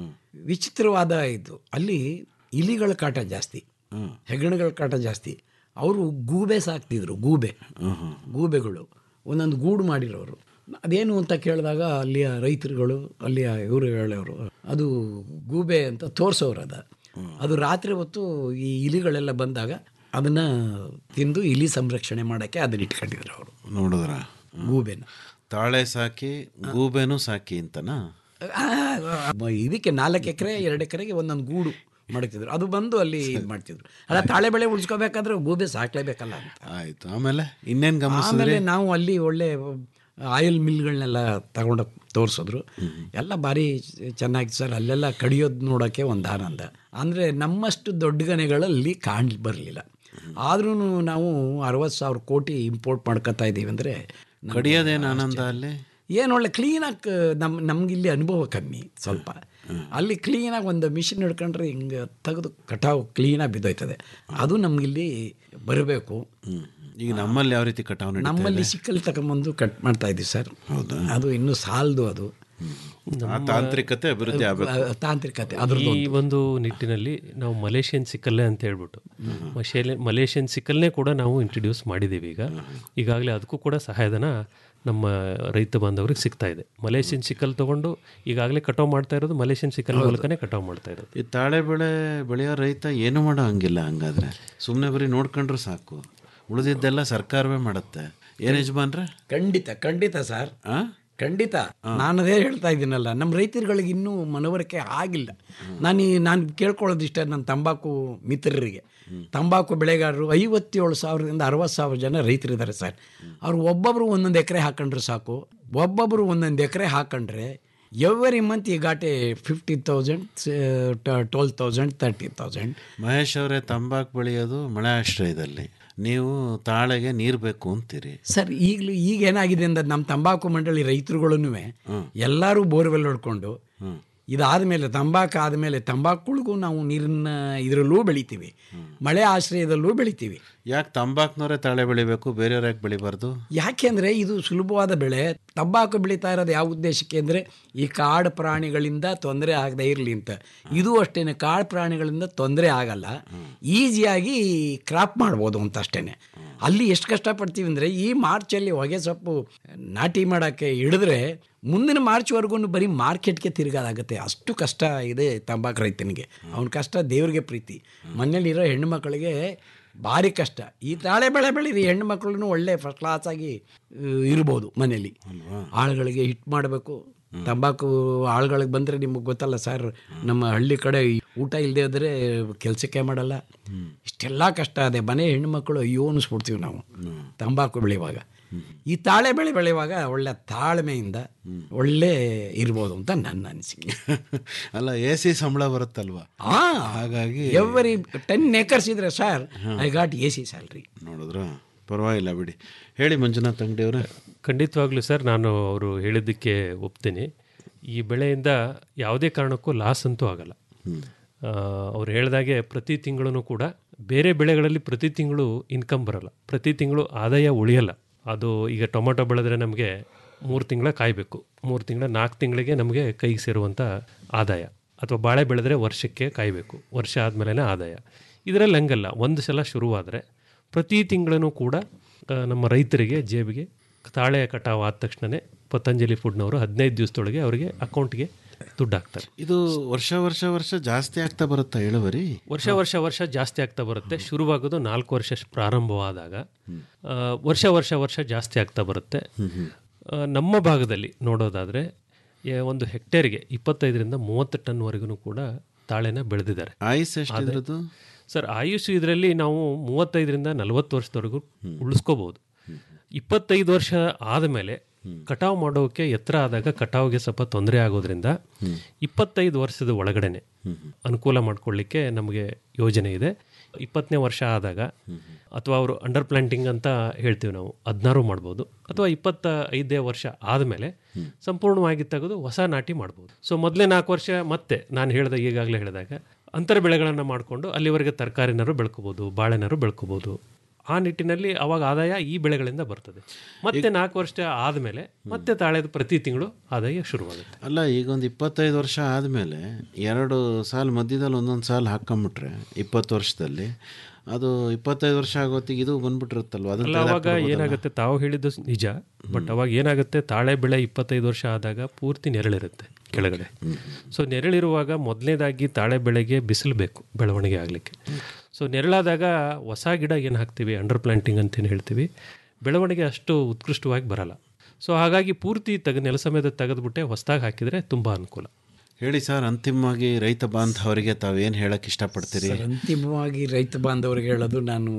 ವಿಚಿತ್ರವಾದ ಇದು ಅಲ್ಲಿ ಇಲಿಗಳ ಕಾಟ ಜಾಸ್ತಿ ಹೆಗಣಗಳ ಕಾಟ ಜಾಸ್ತಿ ಅವರು ಗೂಬೆ ಸಾಕ್ತಿದ್ರು ಗೂಬೆ ಗೂಬೆಗಳು ಒಂದೊಂದು ಗೂಡು ಮಾಡಿರೋರು ಅದೇನು ಅಂತ ಕೇಳಿದಾಗ ಅಲ್ಲಿಯ ರೈತರುಗಳು ಅಲ್ಲಿಯ ಇವರು ಹೇಳೋರು ಅದು ಗೂಬೆ ಅಂತ ತೋರಿಸೋರು ಅದ ಅದು ರಾತ್ರಿ ಹೊತ್ತು ಈ ಇಲಿಗಳೆಲ್ಲ ಬಂದಾಗ ಅದನ್ನು ತಿಂದು ಇಲಿ ಸಂರಕ್ಷಣೆ ಮಾಡೋಕ್ಕೆ ಅದನ್ನ ಇಟ್ಕೊಂಡಿದ್ರು ಅವರು
ನೋಡಿದ್ರ
ಗೂಬೆನ
ತಾಳೆ ಸಾಕಿ ಗೂಬೆನೂ ಸಾಕಿ ಅಂತನಾ
ಆ, ಇದಕ್ಕೆ ನಾಲ್ಕು ಎಕರೆ ಎರಡು ಎಕರೆಗೆ ಒಂದೊಂದು ಗೂಡು ಮಾಡ್ತಿದ್ರು ಅದು ಬಂದು ಅಲ್ಲಿ ಇದು ಮಾಡ್ತಿದ್ರು ಅಲ್ಲ ತಾಳೆ ಬೆಳೆ ಉಳಿಸ್ಕೋಬೇಕಾದ್ರೆ ಗೂಬೆ ಸಾಕ್ಲೇಬೇಕಲ್ಲ ಅಂತ
ಆಯ್ತು ಆಮೇಲೆ ಇನ್ನೇನ್ ಗಮನಿಸಿದ್ರಿ
ಆಮೇಲೆ ನಾವು ಅಲ್ಲಿ ಒಳ್ಳೆ ಆಯಿಲ್ ಮಿಲ್ಗಳನ್ನೆಲ್ಲ ತಗೊಂಡು ತೋರಿಸಿದ್ರು ಎಲ್ಲ ಭಾರಿ ಚೆನ್ನಾಗಿ ಸರ್ ಅಲ್ಲೆಲ್ಲ ಕಡಿಯೋದು ನೋಡೋಕ್ಕೆ ಒಂದು ಆನಂದ ಅಂದರೆ ನಮ್ಮಷ್ಟು ದೊಡ್ಡ ಗನೆಗಳಲ್ಲಿ ಕಾಣ್ ಬರಲಿಲ್ಲ ಆದ್ರೂ ನಾವು ಅರವತ್ತು ಸಾವಿರ ಕೋಟಿ ಇಂಪೋರ್ಟ್ ಮಾಡ್ಕೊತಾ ಇದ್ದೀವಿ ಅಂದರೆ
ಕಡಿಯೋದೇನು ಆನಂದ ಅಲ್ಲಿ
ಏನು ಒಳ್ಳೆ ಕ್ಲೀನಾಗಿ ನಮ್ಮ ನಮಗಿಲ್ಲಿ ಅನುಭವ ಕಮ್ಮಿ ಸ್ವಲ್ಪ ಅಲ್ಲಿ ಕ್ಲೀನಾಗಿ ಒಂದು ಮಿಷಿನ್ ಹಿಡ್ಕೊಂಡ್ರೆ ಹಿಂಗೆ ತೆಗೆದು ಕಟಾವು ಕ್ಲೀನಾಗಿ ಬಿದ್ದೋಯ್ತದೆ ಅದು ನಮಗಿಲ್ಲಿ ಬರಬೇಕು
ಹ್ಮ್ ಈಗ ನಮ್ಮಲ್ಲಿ ಯಾವ ರೀತಿ ಕಟಾವು ನಡೀತಾ
ನಮ್ಮಲ್ಲಿ ಸಿಕ್ಕಲ್ ತಗೊಂಬಂದು ಕಟ್ ಮಾಡ್ತಾ ಇದ್ದೀವಿ ಸರ್ ಅದು ಇನ್ನೂ ಸಾಲದು ಅದು
ಇದೆ? ಆ ತಾಂತ್ರಿಕತೆ ಅಭಿವೃದ್ಧಿ ಆಗ್ಬೇಕು
ಆ, ತಾಂತ್ರಿಕತೆ ಅದ್ರದ್ದು
ಈ ಒಂದು ನಿಟ್ಟಿನಲ್ಲಿ ನಾವು ಮಲೇಷಿಯನ್ ಸಿಕ್ಕಲ್ಲೇ ಅಂತ ಹೇಳ್ಬಿಟ್ಟು ಮಶೇಲೆ ಮಲೇಷಿಯನ್ ಸಿಕ್ಕಲ್ನೇ ಕೂಡ ನಾವು ಇಂಟ್ರಡ್ಯೂಸ್ ಮಾಡಿದ್ದೀವಿ ಈಗ ಈಗಾಗಲೇ ಅದಕ್ಕೂ ಕೂಡ ಸಹಾಯಧನ ನಮ್ಮ ರೈತ ಬಾಂಧವರಿಗೆ ಸಿಗ್ತಾ ಇದೆ ಮಲೇಷಿಯನ್ ಸಿಕ್ಕಲ್ ತಗೊಂಡು ಈಗಾಗಲೇ ಕಟಾವು ಮಾಡ್ತಾ ಇರೋದು ಮಲೇಷಿಯನ್ ಸಿಕ್ಕಲ್ ಮೂಲಕನೇ ಕಟಾವು ಮಾಡ್ತಾ ಇರೋದು
ಈ ತಾಳೆ ಬೆಳೆ ಬೆಳೆಯೋ ರೈತ ಏನು ಮಾಡೋ ಹಂಗಿಲ್ಲ ಹಂಗಾದ್ರೆ ಸುಮ್ಮನೆ ಬರೀ ನೋಡ್ಕೊಂಡ್ರೆ ಸಾಕು ಉಳಿದಿದ್ದೆಲ್ಲ ಸರ್ಕಾರವೇ ಮಾಡುತ್ತೆ ಏನು ಯಜಮಾನ್ರೆ
ಖಂಡಿತ ಖಂಡಿತ ಸರ್
ಆ
ಖಂಡಿತ ನಾನು ಅದೇ ಹೇಳ್ತಾ ಇದ್ದೀನಲ್ಲ ನಮ್ಮ ರೈತರುಗಳಿಗೆ ಇನ್ನೂ ಮನವರಿಕೆ ಆಗಿಲ್ಲ ನಾನು ಈ- ನಾನು ಕೇಳ್ಕೊಳ್ಳೋದಿಷ್ಟ ನನ್ನ ತಂಬಾಕು ಮಿತ್ರರಿಗೆ ತಂಬಾಕು ಬೆಳೆಗಾರರು ಐವತ್ತೇಳು ಸಾವಿರದಿಂದ ಅರವತ್ತು ಸಾವಿರ ಜನ ರೈತರಿದ್ದಾರೆ ಸರ್ ಅವ್ರು ಒಬ್ಬೊಬ್ಬರು ಒಂದೊಂದು ಎಕರೆ ಹಾಕೊಂಡ್ರೆ ಸಾಕು ಒಬ್ಬೊಬ್ಬರು ಒಂದೊಂದು ಎಕರೆ ಹಾಕೊಂಡ್ರೆ every month he got fifty thousand twelve thousand thirty thousand
Mahesh ಅವರೇ ತಂಬಾಕು ಬೆಳೆಯೋದು ಮಳೆ ಆಶ್ರಯದಲ್ಲಿ ನೀವು ತಾಳೆಗೆ ನೀರು ಬೇಕು ಅಂತೀರಿ
ಸರ್ ಈಗಲೂ ಈಗ ಏನಾಗಿದೆ ಅಂದ್ರೆ ನಮ್ಮ ತಂಬಾಕು ಮಂಡಳಿ ರೈತರುಗಳೂ ಎಲ್ಲರೂ ಬೋರ್ವೆಲ್ ಹೊಡ್ಕೊಂಡು ಇದಾದಮೇಲೆ ತಂಬಾಕು ಆದಮೇಲೆ ತಂಬಾಕುಗಳಿಗೂ ನಾವು ನೀರನ್ನ ಇದರಲ್ಲೂ ಬೆಳಿತೀವಿ ಮಳೆ ಆಶ್ರಯದಲ್ಲೂ ಬೆಳಿತೀವಿ
ಯಾಕೆ ತಂಬಾಕ್ನವರೇ ತಾಳೆ ಬೆಳಿಬೇಕು ಬೇರೆಯವ್ರು ಯಾಕೆ ಬೆಳಿಬಾರ್ದು
ಯಾಕೆಂದರೆ ಇದು ಸುಲಭವಾದ ಬೆಳೆ ತಂಬಾಕು ಬೆಳೀತಾ ಇರೋದು ಯಾವ ಉದ್ದೇಶಕ್ಕೆ ಅಂದರೆ ಈ ಕಾಡು ಪ್ರಾಣಿಗಳಿಂದ ತೊಂದರೆ ಆಗದೆ ಇರಲಿ ಅಂತ ಇದು ಅಷ್ಟೇ ಕಾಡು ಪ್ರಾಣಿಗಳಿಂದ ತೊಂದರೆ ಆಗಲ್ಲ ಈಸಿಯಾಗಿ ಕ್ರಾಪ್ ಮಾಡ್ಬೋದು ಅಂತ ಅಷ್ಟೇ ಅಲ್ಲಿ ಎಷ್ಟು ಕಷ್ಟಪಡ್ತೀವಿ ಅಂದರೆ ಈ ಮಾರ್ಚಲ್ಲಿ ಹೊಗೆ ಸೊಪ್ಪು ನಾಟಿ ಮಾಡೋಕ್ಕೆ ಹಿಡಿದ್ರೆ ಮುಂದಿನ ಮಾರ್ಚ್ವರೆಗೂ ಬರೀ ಮಾರ್ಕೆಟ್ಗೆ ತಿರುಗೋದಾಗುತ್ತೆ ಅಷ್ಟು ಕಷ್ಟ ಇದೆ ತಂಬಾಕು ರೈತನಿಗೆ ಅವನ ಕಷ್ಟ ದೇವ್ರಿಗೆ ಪ್ರೀತಿ ಮನೇಲಿರೋ ಹೆಣ್ಣು ಮಕ್ಕಳಿಗೆ ಭಾರಿ ಕಷ್ಟ ಈ ತಾಳೆ ಬೆಳೆ ಬೆಳೀರಿ ಹೆಣ್ಣು ಮಕ್ಕಳು ಒಳ್ಳೆ ಫಸ್ಟ್ ಕ್ಲಾಸಾಗಿ ಇರ್ಬೋದು ಮನೇಲಿ ಆಳುಗಳಿಗೆ ಹಿಟ್ ಮಾಡಬೇಕು ತಂಬಾಕು ಆಳುಗಳಿಗೆ ಬಂದರೆ ನಿಮಗೆ ಗೊತ್ತಲ್ಲ ಸರ್ ನಮ್ಮ ಹಳ್ಳಿ ಕಡೆ ಊಟ ಇಲ್ಲದೆ ಹೋದರೆ ಕೆಲಸಕ್ಕೆ ಮಾಡಲ್ಲ ಇಷ್ಟೆಲ್ಲ ಕಷ್ಟ ಅದೇ ಮನೆ ಹೆಣ್ಣುಮಕ್ಕಳು ಅಯ್ಯೋ ಅನಿಸ್ಬಿಡ್ತೀವಿ ನಾವು ತಂಬಾಕು ಬೆಳೆಯುವಾಗ ಈ ತಾಳೆ ಬೆಳೆ ಬೆಳೆಯುವಾಗ ಒಳ್ಳೆ ತಾಳ್ಮೆಯಿಂದ ಒಳ್ಳೆ ಇರ್ಬೋದು ಅಂತ ನನ್ನ ಅನಿಸಿಕೆ
ಅಲ್ಲ ಎ ಸಿ ಸಂಬಳ ಬರುತ್ತಲ್ವಾ
ಹಾಂ
ಹಾಗಾಗಿ
ಎವ್ರಿ ಟೆನ್ ಏಕರ್ಸ್ ಇದ್ರೆ sir I got A C salary
ನೋಡಿದ್ರ ಪರವಾಗಿಲ್ಲ ಬಿಡಿ ಹೇಳಿ ಮಂಜುನಾಥ್ ಅಂಗಡಿಯವರೇ
ಖಂಡಿತವಾಗ್ಲೂ ಸರ್ ನಾನು ಅವರು ಹೇಳಿದ್ದಕ್ಕೆ ಒಪ್ತೀನಿ ಈ ಬೆಳೆಯಿಂದ ಯಾವುದೇ ಕಾರಣಕ್ಕೂ ಲಾಸ್ ಅಂತೂ ಆಗಲ್ಲ ಆ, ಅವ್ರು ಹೇಳಿದಾಗೆ ಪ್ರತಿ ತಿಂಗಳು ಕೂಡ ಬೇರೆ ಬೆಳೆಗಳಲ್ಲಿ ಪ್ರತಿ ತಿಂಗಳು ಇನ್ಕಮ್ ಬರಲ್ಲ ಪ್ರತಿ ತಿಂಗಳು ಆದಾಯ ಉಳಿಯಲ್ಲ ಅದು ಈಗ ಟೊಮೊಟೊ ಬೆಳೆದ್ರೆ ನಮಗೆ ಮೂರು ತಿಂಗಳ ಕಾಯಬೇಕು ಮೂರು ತಿಂಗಳ ನಾಲ್ಕು ತಿಂಗಳಿಗೆ ನಮಗೆ ಕೈಗೆ ಸೇರುವಂಥ ಆದಾಯ ಅಥವಾ ಬಾಳೆ ಬೆಳೆದ್ರೆ ವರ್ಷಕ್ಕೆ ಕಾಯಬೇಕು ವರ್ಷ ಆದಮೇಲೆ ಆದಾಯ ಇದರಲ್ಲಿ ಹಂಗಲ್ಲ ಒಂದು ಸಲ ಶುರುವಾದರೆ ಪ್ರತಿ ತಿಂಗಳೂ ಕೂಡ ಆ, ನಮ್ಮ ರೈತರಿಗೆ ಜೇಬಿಗೆ ತಾಳೆ ಕಟಾವು ಆದ ತಕ್ಷಣವೇ ಪತಂಜಲಿ ಫುಡ್ನವರು ಹದಿನೈದು ದಿವಸದೊಳಗೆ ಅವರಿಗೆ ಅಕೌಂಟ್ಗೆ ದುಡ್ಡು ಹಾಕ್ತಾರೆ
ಇದು ವರ್ಷ ವರ್ಷ ವರ್ಷ ಜಾಸ್ತಿ ಆಗ್ತಾ ಬರುತ್ತಾ ಇಳುವರಿ
ವರ್ಷ ವರ್ಷ ವರ್ಷ ಜಾಸ್ತಿ ಆಗ್ತಾ ಬರುತ್ತೆ ಶುರುವಾಗೋದು ನಾಲ್ಕು ವರ್ಷ ಶ- ಪ್ರಾರಂಭವಾದಾಗ ಆ, ವರ್ಷ ವರ್ಷ ವರ್ಷ ಜಾಸ್ತಿ ಆಗ್ತಾ ಬರುತ್ತೆ ಆ, ನಮ್ಮ ಭಾಗದಲ್ಲಿ ನೋಡೋದಾದರೆ ಒಂದು ಹೆಕ್ಟೇರ್ಗೆ ಇಪ್ಪತ್ತೈದರಿಂದ ಮೂವತ್ತು ಟನ್ವರೆಗೂ ಕೂಡ ತಾಳೆನ ಬೆಳೆದಿದ್ದಾರೆ
ಆಯುಸ್ ಎಷ್ಟು ಇದ್ರದ್ದು
ಸರ್ ಆಯುಷ್ ಇದರಲ್ಲಿ ನಾವು ಮೂವತ್ತೈದರಿಂದ ನಲವತ್ತು ವರ್ಷದವರೆಗೂ ಉಳಿಸ್ಕೋಬಹುದು ಇಪ್ಪತ್ತೈದು ವರ್ಷ ಆದಮೇಲೆ ಕಟಾವು ಮಾಡೋಕೆ ಎತ್ತರ ಆದಾಗ ಕಟಾವಿಗೆ ಸ್ವಲ್ಪ ತೊಂದರೆ ಆಗೋದ್ರಿಂದ ಇಪ್ಪತ್ತೈದು ವರ್ಷದ ಒಳಗಡೆನೆ ಅನುಕೂಲ ಮಾಡ್ಕೊಳ್ಳಿಕ್ಕೆ ನಮಗೆ ಯೋಜನೆ ಇದೆ ಇಪ್ಪತ್ತನೇ ವರ್ಷ ಆದಾಗ ಅಥವಾ ಅವರು ಅಂಡರ್ ಪ್ಲಾಂಟಿಂಗ್ ಅಂತ ಹೇಳ್ತೀವಿ ನಾವು ಹದಿನಾರು ಮಾಡ್ಬೋದು ಅಥವಾ ಇಪ್ಪತ್ತ ಐದೇ ವರ್ಷ ಆದಮೇಲೆ ಸಂಪೂರ್ಣವಾಗಿ ತೆಗೆದು ಹೊಸ ನಾಟಿ ಮಾಡ್ಬೋದು ಸೊ ಮೊದಲೇ ನಾಲ್ಕು ವರ್ಷ ಮತ್ತೆ ನಾನು ಹೇಳಿದ ಈಗಾಗಲೇ ಹೇಳಿದಾಗ ಅಂತರ ಬೆಳೆಗಳನ್ನು ಮಾಡಿಕೊಂಡು ಅಲ್ಲಿವರೆಗೆ ತರಕಾರಿನಾರು ಬೆಳ್ಕೋಬೋದು ಬಾಳೆನಾರು ಬೆಳ್ಕೋಬೋದು ಆ ನಿಟ್ಟಿನಲ್ಲಿ ಅವಾಗ ಆದಾಯ ಈ ಬೆಳೆಗಳಿಂದ ಬರ್ತದೆ ಮತ್ತೆ ನಾಲ್ಕು ವರ್ಷ ಆದಮೇಲೆ ಮತ್ತೆ ತಾಳೆದು ಪ್ರತಿ ತಿಂಗಳು ಆದಾಯ ಶುರುವಾಗುತ್ತೆ
ಅಲ್ಲ ಈಗ ಒಂದು ಇಪ್ಪತ್ತೈದು ವರ್ಷ ಆದಮೇಲೆ ಎರಡು ಸಾಲು ಮಧ್ಯದಲ್ಲಿ ಒಂದೊಂದು ಸಾಲು ಹಾಕೊಂಬಿಟ್ರೆ ಇಪ್ಪತ್ತು ವರ್ಷದಲ್ಲಿ ಅದು ಇಪ್ಪತ್ತೈದು ವರ್ಷ ಆಗೋತ್ತಿಗೆ ಇದು ಬಂದ್ಬಿಟ್ಟಿರುತ್ತಲ್ವ
ಅಲ್ಲ
ಅದನ್ನ
ಅವಾಗ ಏನಾಗುತ್ತೆ ತಾವು ಹೇಳಿದ್ದು ಸ್- ನಿಜ ಬಟ್ ಅವಾಗ ಏನಾಗುತ್ತೆ ತಾಳೆ ಬೆಳೆ ಇಪ್ಪತ್ತೈದು ವರ್ಷ ಆದಾಗ ಪೂರ್ತಿ ನೆರಳಿರುತ್ತೆ ಕೆಳಗಡೆ ಸೊ ನೆರಳಿರುವಾಗ ಮೊದಲನೇದಾಗಿ ತಾಳೆ ಬೆಳೆಗೆ ಬಿಸಿಲು ಬೇಕು ಬೆಳವಣಿಗೆ ಆಗಲಿಕ್ಕೆ ಸೊ ನೆರಳಾದಾಗ ಹೊಸ ಗಿಡ ಏನು ಹಾಕ್ತೀವಿ ಅಂಡರ್ ಪ್ಲಾಂಟಿಂಗ್ ಅಂತೇನು ಹೇಳ್ತೀವಿ ಬೆಳವಣಿಗೆ ಅಷ್ಟು ಉತ್ಕೃಷ್ಟವಾಗಿ ಬರಲ್ಲ ಸೊ ಹಾಗಾಗಿ ಪೂರ್ತಿ ತೆಗೆ ನೆಲ ಸಮೇತ ತೆಗೆದುಬಿಟ್ಟೆ ಹೊಸದಾಗಿ ಹಾಕಿದರೆ ತುಂಬ ಅನುಕೂಲ
ಹೇಳಿ ಸರ್ ಅಂತಿಮವಾಗಿ ರೈತ ಬಾಂಧವರಿಗೆ ತಾವೇನು ಹೇಳಕ್ಕೆ ಇಷ್ಟಪಡ್ತೀರಿ
ಸರ್, ಅಂತಿಮವಾಗಿ ರೈತ ಬಾಂಧವರಿಗೆ ಹೇಳೋದು ನಾನು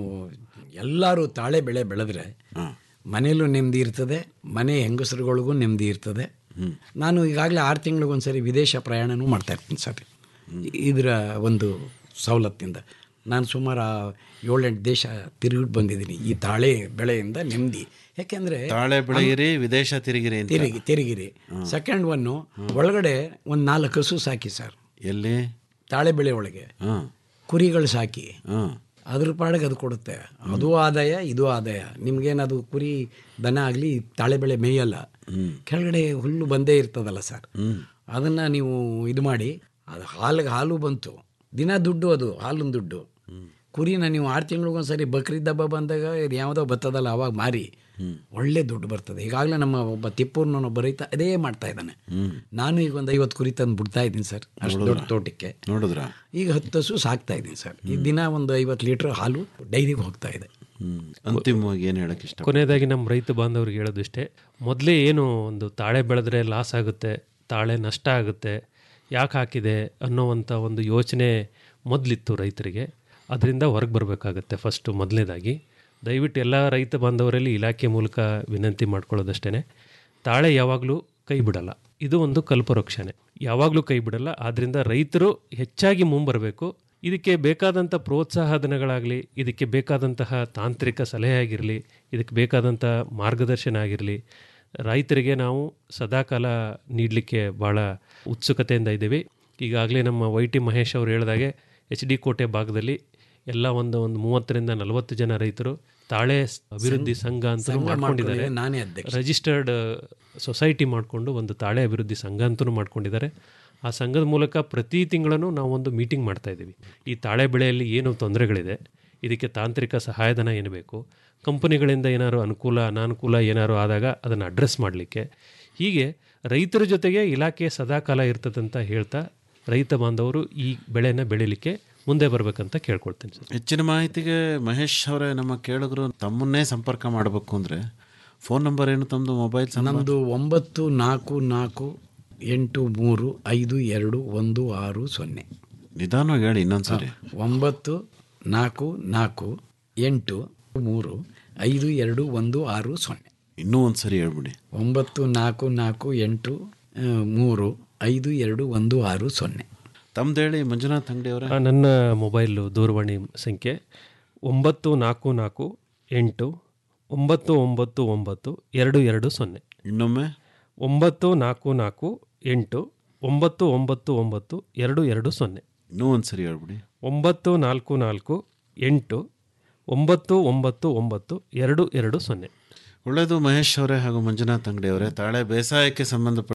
ಎಲ್ಲರೂ ತಾಳೆ ಬೆಳೆ ಬೆಳೆದ್ರೆ ಮನೆಯಲ್ಲೂ ನೆಮ್ಮದಿ ಇರ್ತದೆ ಮನೆ ಹೆಂಗಸರುಗಳಿಗೂ ನೆಮ್ಮದಿ ಇರ್ತದೆ ನಾನು ಈಗಾಗಲೇ ಆರು ತಿಂಗಳಿಗೊಂದ್ಸರಿ ವಿದೇಶ ಪ್ರಯಾಣನೂ ಮಾಡ್ತಾ ಇರ್ತೀನಿ ಸರ್ ಇದರ ಒಂದು ಸವಲತ್ತಿಂದ ನಾನು ಸುಮಾರು ಆ ಏಳೆಂಟು ದೇಶ ತಿರುಗಿಟ್ಟು ಬಂದಿದ್ದೀನಿ ಈ ತಾಳೆ ಬೆಳೆಯಿಂದ ನೆಮ್ಮದಿ ಯಾಕೆಂದರೆ
ತಾಳೆ ಬೆಳೆಗಿರಿ ವಿದೇಶ ತಿರುಗಿರಿ ಅಂತ
ತಿರುಗಿ ತಿರುಗಿರಿ ಸೆಕೆಂಡ್ ಒನ್ನು ಒಳಗಡೆ ಒಂದು ನಾಲ್ಕು ಹಸು ಸಾಕಿ ಸರ್
ಎಲ್ಲಿ
ತಾಳೆ ಬೆಳೆ ಒಳಗೆ
ಹಾಂ
ಕುರಿಗಳು ಸಾಕಿ
ಹಾಂ
ಅದ್ರ ಪಾಡಿಗೆ ಅದು ಕೊಡುತ್ತೆ ಅದು ಆದಾಯ ಇದು ಆದಾಯ ನಿಮ್ಗೇನದು ಕುರಿ ದನ ಆಗಲಿ ತಾಳೆ ಬೆಳೆ ಮೇಯಲ್ಲ ಕೆಳಗಡೆ ಹುಲ್ಲು ಬಂದೇ ಇರ್ತದಲ್ಲ ಸರ್ ಅದನ್ನು ನೀವು ಇದು ಮಾಡಿ ಅದು ಹಾಲಿಗೆ ಹಾಲು ಬಂತು ದಿನ ದುಡ್ಡು ಅದು ಹಾಲಿನ ದುಡ್ಡು ಕುರಿನ ನೀವು ಆರು ತಿಂಗಳಿಗೊಂದ್ಸರಿ ಬಕ್ರೀದ್ ಹಬ್ಬ ಬಂದಾಗ ಇದು ಯಾವುದೋ ಬರ್ತದಲ್ಲ ಅವಾಗ ಮಾರಿ ಒಳ್ಳೆ ದುಡ್ಡು ಬರ್ತದೆ ಈಗಾಗಲೇ ನಮ್ಮ ಒಬ್ಬ ತಿಪ್ಪೂರ್ನೊಬ್ಬ ರೈತ ಅದೇ ಮಾಡ್ತಾ ಇದ್ದಾನೆ ನಾನು ಈಗ ಒಂದು ಐವತ್ತು ಕುರಿ ತಂದು ಬಿಡ್ತಾ ಇದ್ದೀನಿ ಸರ್ ಅಷ್ಟು ದೊಡ್ಡ ತೋಟಕ್ಕೆ
ನೋಡಿದ್ರಾ
ಈಗ ಹತ್ತು ಹಸು ಸಾಕ್ತಾ ಇದ್ದೀನಿ ಸರ್ ಈ ದಿನ ಒಂದು ಐವತ್ತು ಲೀಟ್ರ್ ಹಾಲು ಡೈರಿಗೆ ಹೋಗ್ತಾ ಇದೆ
ಹ್ಞೂ ಅಂತಿಮವಾಗಿ ಏನು ಹೇಳಕ್ಕೆ ಇಷ್ಟ
ಕೊನೆಯದಾಗಿ ನಮ್ಮ ರೈತ ಬಾಂಧವರಿಗೆ ಹೇಳೋದಿಷ್ಟೇ ಮೊದಲೇ ಏನು ಒಂದು ತಾಳೆ ಬೆಳೆದ್ರೆ ಲಾಸ್ ಆಗುತ್ತೆ ತಾಳೆ ನಷ್ಟ ಆಗುತ್ತೆ ಯಾಕೆ ಹಾಕಿದೆ ಅನ್ನೋವಂಥ ಒಂದು ಯೋಚನೆ ಮೊದಲಿತ್ತು ರೈತರಿಗೆ ಅದರಿಂದ ಹೊರಗೆ ಬರಬೇಕಾಗತ್ತೆ ಫಸ್ಟು ಮೊದಲನೇದಾಗಿ ದಯವಿಟ್ಟು ಎಲ್ಲ ರೈತ ಬಾಂಧವರಲ್ಲಿ ಇಲಾಖೆ ಮೂಲಕ ವಿನಂತಿ ಮಾಡ್ಕೊಳ್ಳೋದಷ್ಟೇ ತಾಳೆ ಯಾವಾಗಲೂ ಕೈ ಬಿಡಲ್ಲ ಇದು ಒಂದು ಕಲ್ಪವೃಕ್ಷನೇ ಯಾವಾಗಲೂ ಕೈ ಬಿಡಲ್ಲ ಆದ್ದರಿಂದ ರೈತರು ಹೆಚ್ಚಾಗಿ ಮುಂಬರಬೇಕು ಇದಕ್ಕೆ ಬೇಕಾದಂಥ ಪ್ರೋತ್ಸಾಹಧನಗಳಾಗಲಿ ಇದಕ್ಕೆ ಬೇಕಾದಂತಹ ತಾಂತ್ರಿಕ ಸಲಹೆ ಆಗಿರಲಿ ಇದಕ್ಕೆ ಬೇಕಾದಂಥ ಮಾರ್ಗದರ್ಶನ ಆಗಿರಲಿ ರೈತರಿಗೆ ನಾವು ಸದಾಕಾಲ ನೀಡಲಿಕ್ಕೆ ಭಾಳ ಉತ್ಸುಕತೆಯಿಂದ ಇದ್ದೀವಿ ಈಗಾಗಲೇ ನಮ್ಮ ವೈ ಟಿ ಮಹೇಶ್ ಅವರು ಹೇಳಿದಾಗೆ ಎಚ್ ಡಿ ಕೋಟೆ ಭಾಗದಲ್ಲಿ ಎಲ್ಲ ಒಂದು ಒಂದು ಮೂವತ್ತರಿಂದ ನಲವತ್ತು ಜನ ರೈತರು ತಾಳೆ ಸ್- ಅಭಿವೃದ್ಧಿ ಸಂಘ ಅಂತ ಮಾಡ್ಕೊಂಡಿದ್ದಾರೆ
ನಾನೇ ಅಧ್ಯಕ್ಷ
ರಿಜಿಸ್ಟರ್ಡ್ ಸೊಸೈಟಿ ಮಾಡಿಕೊಂಡು ಒಂದು ತಾಳೆ ಅಭಿವೃದ್ಧಿ ಸಂಘ ಅಂತಲೂ ಮಾಡ್ಕೊಂಡಿದ್ದಾರೆ ಆ ಸಂಘದ ಮೂಲಕ ಪ್ರತಿ ತಿಂಗಳೂ ನಾವು ಒಂದು ಮೀಟಿಂಗ್ ಮಾಡ್ತಾ ಇದ್ದೀವಿ ಈ ತಾಳೆ ಬೆಳೆಯಲ್ಲಿ ಏನು ತೊಂದರೆಗಳಿದೆ ಇದಕ್ಕೆ ತಾಂತ್ರಿಕ ಸಹಾಯಧನ ಏನು ಬೇಕು ಕಂಪನಿಗಳಿಂದ ಏನಾದ್ರು ಅನುಕೂಲ ಅನಾನುಕೂಲ ಏನಾದ್ರು ಆದಾಗ ಅದನ್ನು ಅಡ್ರೆಸ್ ಮಾಡಲಿಕ್ಕೆ ಹೀಗೆ ರೈತರ ಜೊತೆಗೆ ಇಲಾಖೆ ಸದಾಕಾಲ ಇರ್ತದಂತ ಹೇಳ್ತಾ ರೈತ ಬಾಂಧವರು ಈ ಬೆಳೆನ ಬೆಳೀಲಿಕ್ಕೆ ಮುಂದೆ ಬರಬೇಕಂತ ಕೇಳ್ಕೊಳ್ತೀನಿ ಸರ್
ಹೆಚ್ಚಿನ ಮಾಹಿತಿಗೆ ಮಹೇಶ್ ಅವರೇ ನಮ್ಮ ಕೇಳಿದ್ರು ತಮ್ಮನ್ನೇ ಸಂಪರ್ಕ ಮಾಡಬೇಕು ಅಂದರೆ ಫೋನ್ ನಂಬರ್ ಏನು ತಮ್ಮದು ಮೊಬೈಲ್
ನಮ್ಮದು ಒಂಬತ್ತು ನಾಲ್ಕು ನಾಲ್ಕು ಎಂಟು ಮೂರು ಐದು ಎರಡು ಒಂದು ಆರು ಸೊನ್ನೆ
ನಿಧಾನವಾಗಿ ಹೇಳಿ ಇನ್ನೊಂದ್ಸರಿ
ಒಂಬತ್ತು ನಾಲ್ಕು ನಾಲ್ಕು ಎಂಟು ಮೂರು ಐದು ಎರಡು ಒಂದು ಆರು ಸೊನ್ನೆ
ಇನ್ನೂ ಒಂದ್ಸರಿ ಹೇಳ್ಬಿಡಿ
ಒಂಬತ್ತು ನಾಲ್ಕು ನಾಲ್ಕು ಎಂಟು ಆ, ಮೂರು ಐದು ಎರಡು ಒಂದು ಆರು ಸೊನ್ನೆ
ತಮ್ದು ಹೇಳಿ ಮಂಜುನಾಥ್ ಅಂಗಡಿ ಅವರೇ
ಆ, ನನ್ನ ಮೊಬೈಲು ದೂರವಾಣಿ ಸಂಖ್ಯೆ ಒಂಬತ್ತು ನಾಲ್ಕು ನಾಲ್ಕು ಎಂಟು ಒಂಬತ್ತು ಒಂಬತ್ತು ಒಂಬತ್ತು ಎರಡು ಎರಡು ಸೊನ್ನೆ
ಇನ್ನೊಮ್ಮೆ
ಒಂಬತ್ತು ನಾಲ್ಕು ನಾಲ್ಕು ಎಂಟು ಒಂಬತ್ತು ಒಂಬತ್ತು ಒಂಬತ್ತು ಎರಡು ಎರಡು ಸೊನ್ನೆ
ಇನ್ನೂ ಒಂದು ಸರಿ ಹೇಳ್ಬಿಡಿ
ಒಂಬತ್ತು ನಾಲ್ಕು ನಾಲ್ಕು ಎಂಟು ಒಂಬತ್ತು ಒಂಬತ್ತು ಒಂಬತ್ತು ಎರಡು ಎರಡು ಸೊನ್ನೆ
ಒಳ್ಳೆಯದು ಮಹೇಶ್ ಅವರೇ ಹಾಗೂ ಮಂಜುನಾಥ್ ಅಂಗಡಿ ಅವರೇ ತಾಳೆ ಬೇಸಾಯಕ್ಕೆ ಸಂಬಂಧಪಟ್ಟ